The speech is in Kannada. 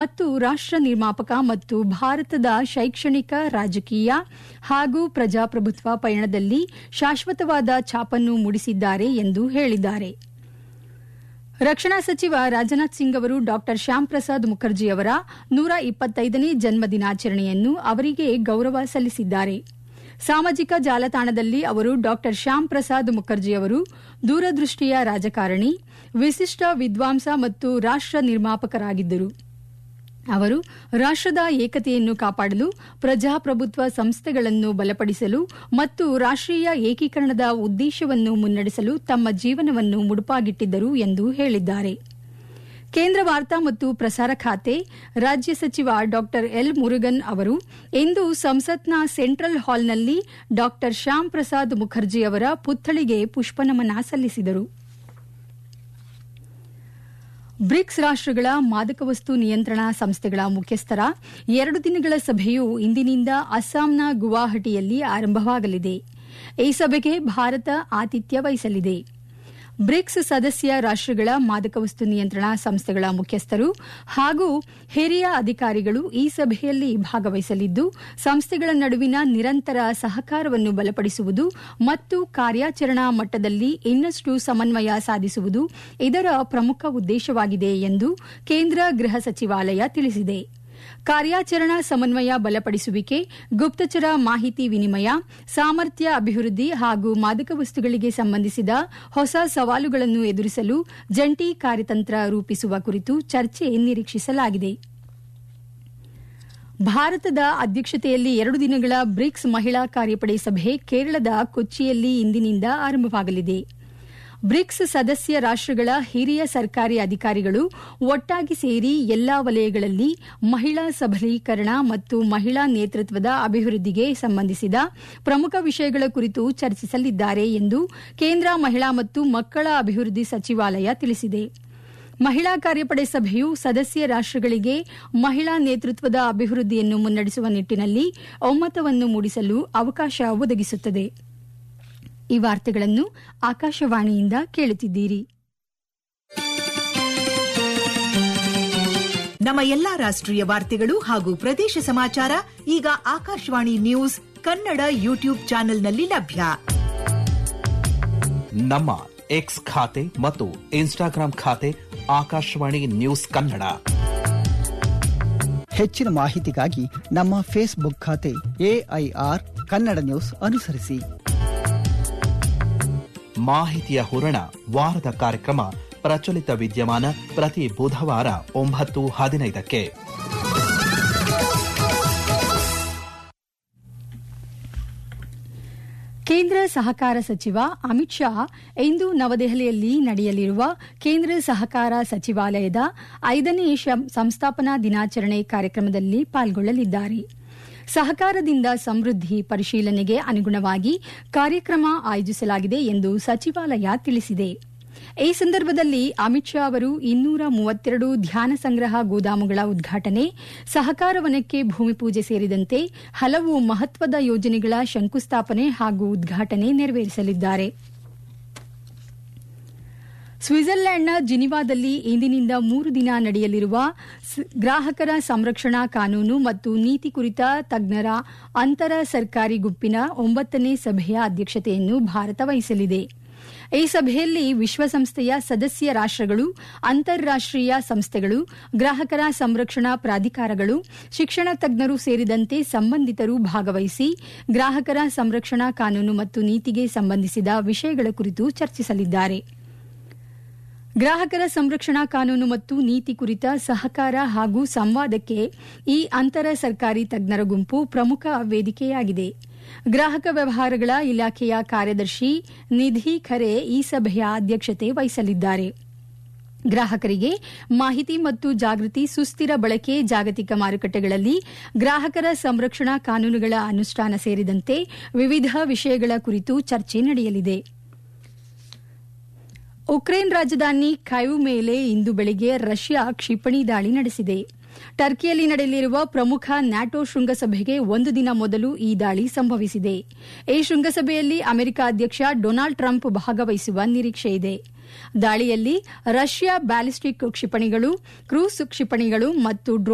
ಮತ್ತು ರಾಷ್ಟ್ರ ನಿರ್ಮಾಪಕ ಮತ್ತು ಭಾರತದ ಶೈಕ್ಷಣಿಕ ರಾಜಕೀಯ ಹಾಗೂ ಪ್ರಜಾಪ್ರಭುತ್ವ ಪಯಣದಲ್ಲಿ ಶಾಶ್ವತವಾದ ಛಾಪನ್ನು ಮೂಡಿಸಿದ್ದಾರೆ ಎಂದು ಹೇಳಿದ್ದಾರೆ ರಕ್ಷಣಾ ಸಚಿವ ರಾಜನಾಥ್ ಸಿಂಗ್ ಅವರು ಡಾ ಶ್ಯಾಮ್ ಪ್ರಸಾದ್ ಮುಖರ್ಜಿ ಅವರ ನೂರ ಇಪ್ಪತ್ತೈದನೇ ಜನ್ಮ ದಿನಾಚರಣೆಯನ್ನು ಅವರಿಗೆ ಗೌರವ ಸಲ್ಲಿಸಿದ್ದಾರೆ ಸಾಮಾಜಿಕ ಜಾಲತಾಣದಲ್ಲಿ ಅವರು ಡಾ ಶ್ಯಾಮ್ ಪ್ರಸಾದ್ ಮುಖರ್ಜಿ ಅವರು ದೂರದೃಷ್ಟಿಯ ರಾಜಕಾರಣಿ ವಿಶಿಷ್ಟ ವಿದ್ವಾಂಸ ಮತ್ತು ರಾಷ್ಟ್ರ ನಿರ್ಮಾಪಕರಾಗಿದ್ದರು ಅವರು ರಾಷ್ಟ್ರದ ಏಕತೆಯನ್ನು ಕಾಪಾಡಲು ಪ್ರಜಾಪ್ರಭುತ್ವ ಸಂಸ್ಥೆಗಳನ್ನು ಬಲಪಡಿಸಲು ಮತ್ತು ರಾಷ್ಟ್ರೀಯ ಏಕೀಕರಣದ ಉದ್ದೇಶವನ್ನು ಮುನ್ನಡೆಸಲು ತಮ್ಮ ಜೀವನವನ್ನು ಮುಡುಪಾಗಿಟ್ಟಿದ್ದರು ಎಂದು ಹೇಳಿದ್ದಾರೆ ಕೇಂದ್ರ ವಾರ್ತಾ ಮತ್ತು ಪ್ರಸಾರ ಖಾತೆ ರಾಜ್ಯ ಸಚಿವ ಡಾ ಎಲ್ ಮುರುಗನ್ ಅವರು ಇಂದು ಸಂಸತ್ನ ಸೆಂಟ್ರಲ್ ಹಾಲ್ನಲ್ಲಿ ಡಾ ಶ್ಯಾಮ್ ಪ್ರಸಾದ್ ಮುಖರ್ಜಿ ಅವರ ಪುತ್ಥಳಿಗೆ ಪುಷ್ಪನಮನ ಸಲ್ಲಿಸಿದರು ಬ್ರಿಕ್ಸ್ ರಾಷ್ಟಗಳ ಮಾದಕ ವಸ್ತು ನಿಯಂತ್ರಣ ಸಂಸ್ಥೆಗಳ ಮುಖ್ಯಸ್ಥರ ಎರಡು ದಿನಗಳ ಸಭೆಯು ಇಂದಿನಿಂದ ಅಸ್ಸಾಂನ ಗುವಾಹಟಿಯಲ್ಲಿ ಆರಂಭವಾಗಲಿದೆ ಈ ಸಭೆಗೆ ಭಾರತ ಆತಿಥ್ಯ ವಹಿಸಲಿದೆ ಬ್ರಿಕ್ಸ್ ಸದಸ್ಯ ರಾಷ್ಟಗಳ ಮಾದಕ ವಸ್ತು ನಿಯಂತ್ರಣ ಸಂಸ್ಥೆಗಳ ಮುಖ್ಯಸ್ಥರು ಹಾಗೂ ಹಿರಿಯ ಅಧಿಕಾರಿಗಳು ಈ ಸಭೆಯಲ್ಲಿ ಭಾಗವಹಿಸಲಿದ್ದು ಸಂಸ್ಥೆಗಳ ನಡುವಿನ ನಿರಂತರ ಸಹಕಾರವನ್ನು ಬಲಪಡಿಸುವುದು ಮತ್ತು ಕಾರ್ಯಾಚರಣಾ ಮಟ್ಟದಲ್ಲಿ ಇನ್ನಷ್ಟು ಸಮನ್ವಯ ಸಾಧಿಸುವುದು ಇದರ ಪ್ರಮುಖ ಉದ್ದೇಶವಾಗಿದೆ ಎಂದು ಕೇಂದ್ರ ಗೃಹ ಸಚಿವಾಲಯ ತಿಳಿಸಿದೆ ಕಾರ್ಯಾಚರಣಾ ಸಮನ್ವಯ ಬಲಪಡಿಸುವಿಕೆ ಗುಪ್ತಚರ ಮಾಹಿತಿ ವಿನಿಮಯ ಸಾಮರ್ಥ್ಯ ಅಭಿವೃದ್ಧಿ ಹಾಗೂ ಮಾದಕ ವಸ್ತುಗಳಿಗೆ ಸಂಬಂಧಿಸಿದ ಹೊಸ ಸವಾಲುಗಳನ್ನು ಎದುರಿಸಲು ಜಂಟಿ ಕಾರ್ಯತಂತ್ರ ರೂಪಿಸುವ ಕುರಿತು ಚರ್ಚೆ ನಿರೀಕ್ಷಿಸಲಾಗಿದೆ ಭಾರತದ ಅಧ್ಯಕ್ಷತೆಯಲ್ಲಿ ಎರಡು ದಿನಗಳ ಬ್ರಿಕ್ಸ್ ಮಹಿಳಾ ಕಾರ್ಯಪಡೆ ಸಭೆ ಕೇರಳದ ಕೊಚ್ಚಿಯಲ್ಲಿ ಇಂದಿನಿಂದ ಆರಂಭವಾಗಲಿದೆ ಬ್ರಿಕ್ಸ್ ಸದಸ್ಯ ರಾಷ್ಟಗಳ ಹಿರಿಯ ಸರ್ಕಾರಿ ಅಧಿಕಾರಿಗಳು ಒಟ್ಟಾಗಿ ಸೇರಿ ಎಲ್ಲಾ ವಲಯಗಳಲ್ಲಿ ಮಹಿಳಾ ಸಬಲೀಕರಣ ಮತ್ತು ಮಹಿಳಾ ನೇತೃತ್ವದ ಅಭಿವೃದ್ಧಿಗೆ ಸಂಬಂಧಿಸಿದ ಪ್ರಮುಖ ವಿಷಯಗಳ ಕುರಿತು ಚರ್ಚಿಸಲಿದ್ದಾರೆ ಎಂದು ಕೇಂದ್ರ ಮಹಿಳಾ ಮತ್ತು ಮಕ್ಕಳ ಅಭಿವೃದ್ಧಿ ಸಚಿವಾಲಯ ತಿಳಿಸಿದೆ ಮಹಿಳಾ ಕಾರ್ಯಪಡೆ ಸಭೆಯು ಸದಸ್ಯ ರಾಷ್ಟಗಳಿಗೆ ಮಹಿಳಾ ನೇತೃತ್ವದ ಅಭಿವೃದ್ಧಿಯನ್ನು ಮುನ್ನಡೆಸುವ ನಿಟ್ಟಿನಲ್ಲಿ ಒಮ್ಮತವನ್ನು ಮೂಡಿಸಲು ಅವಕಾಶ ಒದಗಿಸುತ್ತದೆ ಈ ವಾರ್ತೆಗಳನ್ನು ಆಕಾಶವಾಣಿಯಿಂದ ಕೇಳುತ್ತಿದ್ದೀರಿ ನಮ್ಮ ಎಲ್ಲಾ ರಾಷ್ಟ್ರೀಯ ವಾರ್ತೆಗಳು ಹಾಗೂ ಪ್ರದೇಶ ಸಮಾಚಾರ ಈಗ ಆಕಾಶವಾಣಿ ನ್ಯೂಸ್ ಕನ್ನಡ ಯೂಟ್ಯೂಬ್ ಚಾನೆಲ್ನಲ್ಲಿ ಲಭ್ಯ ನಮ್ಮ ಎಕ್ಸ್ ಖಾತೆ ಮತ್ತು ಇನ್ಸ್ಟಾಗ್ರಾಂ ಖಾತೆ ಆಕಾಶವಾಣಿ ನ್ಯೂಸ್ ಕನ್ನಡ ಹೆಚ್ಚಿನ ಮಾಹಿತಿಗಾಗಿ ನಮ್ಮ ಫೇಸ್ಬುಕ್ ಖಾತೆ ಎಐಆರ್ ಕನ್ನಡ ನ್ಯೂಸ್ ಅನುಸರಿಸಿ ಮಾಹಿತಿಯ ಹೂರಣ ವಾರದ ಕಾರ್ಯಕ್ರಮ ಪ್ರಚಲಿತ ವಿದ್ಯಮಾನ ಪ್ರತಿ ಬುಧವಾರ ಒಂಬತ್ತು ಹದಿನೈದಕ್ಕೆ ಕೇಂದ್ರ ಸಹಕಾರ ಸಚಿವ ಅಮಿತ್ ಶಾ ಇಂದು ನವದೆಹಲಿಯಲ್ಲಿ ನಡೆಯಲಿರುವ ಕೇಂದ್ರ ಸಹಕಾರ ಸಚಿವಾಲಯದ ಐದನೇ ಸಂಸ್ಥಾಪನಾ ದಿನಾಚರಣೆ ಕಾರ್ಯಕ್ರಮದಲ್ಲಿ ಪಾಲ್ಗೊಳ್ಳಲಿದ್ದಾರೆ ಸಹಕಾರದಿಂದ ಸಮೃದ್ಧಿ ಪರಿಶೀಲನೆಗೆ ಅನುಗುಣವಾಗಿ ಕಾರ್ಯಕ್ರಮ ಆಯೋಜಿಸಲಾಗಿದೆ ಎಂದು ಸಚಿವಾಲಯ ತಿಳಿಸಿದೆ ಈ ಸಂದರ್ಭದಲ್ಲಿ ಅಮಿತ್ ಶಾ ಅವರು ಇನ್ನೂರ ಮೂವತ್ತೆರಡು ಧ್ಯಾನ ಸಂಗ್ರಹ ಗೋದಾಮುಗಳ ಉದ್ಘಾಟನೆ ಸಹಕಾರ ವನಕ್ಕೆ ಭೂಮಿ ಪೂಜೆ ಸೇರಿದಂತೆ ಹಲವು ಮಹತ್ವದ ಯೋಜನೆಗಳ ಶಂಕುಸ್ಥಾಪನೆ ಹಾಗೂ ಉದ್ಘಾಟನೆ ನೆರವೇರಿಸಲಿದ್ದಾರೆ ಸ್ವಿಟ್ಜರ್ಲೆಂಡ್ನ ಜಿನಿವಾದಲ್ಲಿ ಇಂದಿನಿಂದ ಮೂರು ದಿನ ನಡೆಯಲಿರುವ ಗ್ರಾಹಕರ ಸಂರಕ್ಷಣಾ ಕಾನೂನು ಮತ್ತು ನೀತಿ ಕುರಿತ ತಜ್ಞರ ಅಂತರ ಸರ್ಕಾರಿ ಗುಂಪಿನ ಒಂಬತ್ತನೇ ಸಭೆಯ ಅಧ್ಯಕ್ಷತೆಯನ್ನು ಭಾರತ ವಹಿಸಲಿದೆ ಈ ಸಭೆಯಲ್ಲಿ ವಿಶ್ವಸಂಸ್ಥೆಯ ಸದಸ್ಯ ರಾಷ್ಟಗಳು ಅಂತಾರಾಷ್ಟೀಯ ಸಂಸ್ಥೆಗಳು ಗ್ರಾಹಕರ ಸಂರಕ್ಷಣಾ ಪ್ರಾಧಿಕಾರಗಳು ಶಿಕ್ಷಣ ತಜ್ಞರು ಸೇರಿದಂತೆ ಸಂಬಂಧಿತರು ಭಾಗವಹಿಸಿ ಗ್ರಾಹಕರ ಸಂರಕ್ಷಣಾ ಕಾನೂನು ಮತ್ತು ನೀತಿಗೆ ಸಂಬಂಧಿಸಿದ ವಿಷಯಗಳ ಕುರಿತು ಚರ್ಚಿಸಲಿದ್ದಾರೆ ಗ್ರಾಹಕರ ಸಂರಕ್ಷಣಾ ಕಾನೂನು ಮತ್ತು ನೀತಿ ಕುರಿತ ಸಹಕಾರ ಹಾಗೂ ಸಂವಾದಕ್ಕೆ ಈ ಅಂತರ ಸರ್ಕಾರಿ ತಜ್ಞರ ಗುಂಪು ಪ್ರಮುಖ ವೇದಿಕೆಯಾಗಿದೆ ಗ್ರಾಹಕ ವ್ಯವಹಾರಗಳ ಇಲಾಖೆಯ ಕಾರ್ಯದರ್ಶಿ ನಿಧಿ ಖರೆ ಈ ಸಭೆಯ ಅಧ್ಯಕ್ಷತೆ ವಹಿಸಲಿದ್ದಾರೆ ಗ್ರಾಹಕರಿಗೆ ಮಾಹಿತಿ ಮತ್ತು ಜಾಗೃತಿ ಸುಸ್ಥಿರ ಬಳಕೆ ಜಾಗತಿಕ ಮಾರುಕಟ್ಟೆಗಳಲ್ಲಿ ಗ್ರಾಹಕರ ಸಂರಕ್ಷಣಾ ಕಾನೂನುಗಳ ಅನುಷ್ಠಾನ ಸೇರಿದಂತೆ ವಿವಿಧ ವಿಷಯಗಳ ಕುರಿತು ಚರ್ಚೆ ನಡೆಯಲಿದೆ ಉಕ್ರೇನ್ ರಾಜಧಾನಿ ಖೈವ್ ಮೇಲೆ ಇಂದು ಬೆಳಗ್ಗೆ ರಷ್ಯಾ ಕ್ಷಿಪಣಿ ದಾಳಿ ನಡೆಸಿದೆ ಟರ್ಕಿಯಲ್ಲಿ ನಡೆಯಲಿರುವ ಪ್ರಮುಖ ನ್ಯಾಟೋ ಶೃಂಗಸಭೆಗೆ ಒಂದು ದಿನ ಮೊದಲು ಈ ದಾಳಿ ಸಂಭವಿಸಿದೆ ಈ ಶೃಂಗಸಭೆಯಲ್ಲಿ ಅಮೆರಿಕ ಅಧ್ಯಕ್ಷ ಡೊನಾಲ್ಡ್ ಟ್ರಂಪ್ ಭಾಗವಹಿಸುವ ನಿರೀಕ್ಷೆಯಿದೆ ದಾಳಿಯಲ್ಲಿ ರಷ್ಯಾ ಬ್ಯಾಲಿಸ್ಟಿಕ್ ಕ್ಷಿಪಣಿಗಳು ಕ್ರೂಸ್ ಕ್ಷಿಪಣಿಗಳು ಮತ್ತು